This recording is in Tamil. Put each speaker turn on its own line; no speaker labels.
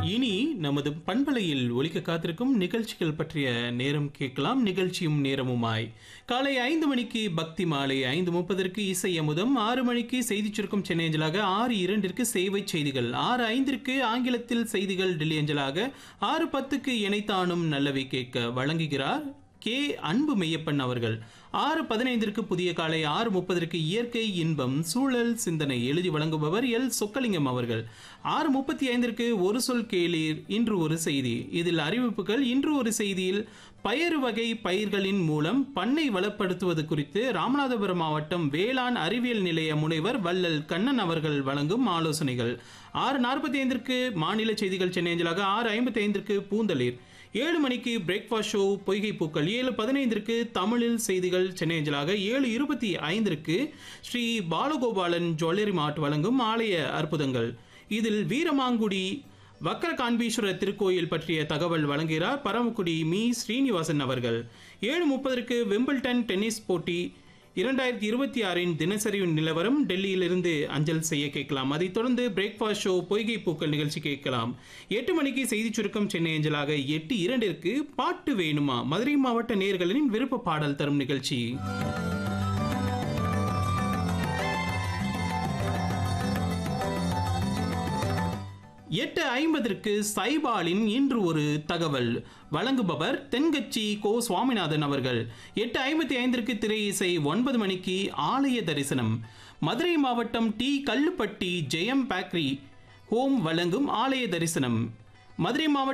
இனி நமது பண்பலையில் ஒலிக்க காத்திருக்கும் நிகழ்ச்சிகள் பற்றிய நேரம் கேட்கலாம் நிகழ்ச்சியும் நேரமுமாய் காலை ஐந்து மணிக்கு பக்தி மாலை ஐந்து முப்பதற்கு இசை அமுதம் ஆறு மணிக்கு செய்திச் சுருக்கம் சென்னை அஞ்சலாக ஆறு இரண்டிற்கு சேவை செய்திகள் ஆறு ஐந்திற்கு ஆங்கிலத்தில் செய்திகள் டெல்லி அஞ்சலாக ஆறு பத்துக்கு இணைத்தானும் நல்லவை கேட்க வழங்குகிறார் கே அன்பு மெய்யப்பன் அவர்கள் ஆறு பதினைந்திற்கு புதிய காலை ஆறு முப்பதற்கு இயற்கை இன்பம் சூழல் சிந்தனை எழுதி வழங்குபவர் எல் சொக்கலிங்கம் அவர்கள் ஆறு முப்பத்தி ஐந்திற்கு ஒரு சொல் கேளீர் இன்று ஒரு செய்தி இதில் அறிவிப்புகள் இன்று ஒரு செய்தியில் பயறு வகை பயிர்களின் மூலம் பண்ணை வளப்படுத்துவது குறித்து ராமநாதபுரம் மாவட்டம் வேளாண் அறிவியல் நிலைய முனைவர் வள்ளல் கண்ணன் அவர்கள் வழங்கும் ஆலோசனைகள் ஆறு நாற்பத்தி ஐந்திற்கு மாநில செய்திகள் சென்னை அஞ்சலாக ஆறு ஐம்பத்தி ஐந்திற்கு பூந்தளிர் ஏழு மணிக்கு பிரேக்ஃபாஸ்ட் ஷோ பொய்கை பூக்கள் ஏழு பதினைந்திற்கு தமிழில் செய்திகள் சென்னை அஞ்சலாக ஏழு இருபத்தி ஐந்திற்கு ஸ்ரீ பாலகோபாலன் ஜுவல்லரி மார்ட் வழங்கும் ஆலய அற்புதங்கள் இதில் வீரமாங்குடி வக்கர காண்பீஸ்வரர் திருக்கோயில் பற்றிய தகவல் வழங்குகிறார் பரமக்குடி மீ ஸ்ரீனிவாசன் அவர்கள் ஏழு முப்பதற்கு விம்பிள்டன் டென்னிஸ் போட்டி இரண்டாயிரத்தி இருபத்தி ஆறின் தினசரி நிலவரம் டெல்லியிலிருந்து அஞ்சல் செய்ய கேட்கலாம் அதைத் தொடர்ந்து பிரேக்ஃபாஸ்ட் ஷோ பொய்கை பூக்கள் நிகழ்ச்சி கேட்கலாம் எட்டு மணிக்கு செய்திச் சுருக்கம் சென்னை அஞ்சலாக எட்டு இரண்டிற்கு பாட்டு வேணுமா மதுரை மாவட்ட நேர்களின் விருப்ப பாடல் தரும் நிகழ்ச்சி எட்டு ஐம்பதற்கு சைபாலின் இன்று ஒரு தகவல் வழங்குபவர் தென்கட்சி கோ சுவாமிநாதன் அவர்கள் எட்டு ஐம்பத்தி ஐந்திற்கு திரை இசை ஒன்பது மணிக்கு ஆலய தரிசனம் மதுரை மாவட்டம் T Kallupatti Jayam bakery home வழங்கும் ஆலய தரிசனம் மதுரை மாவட்டம்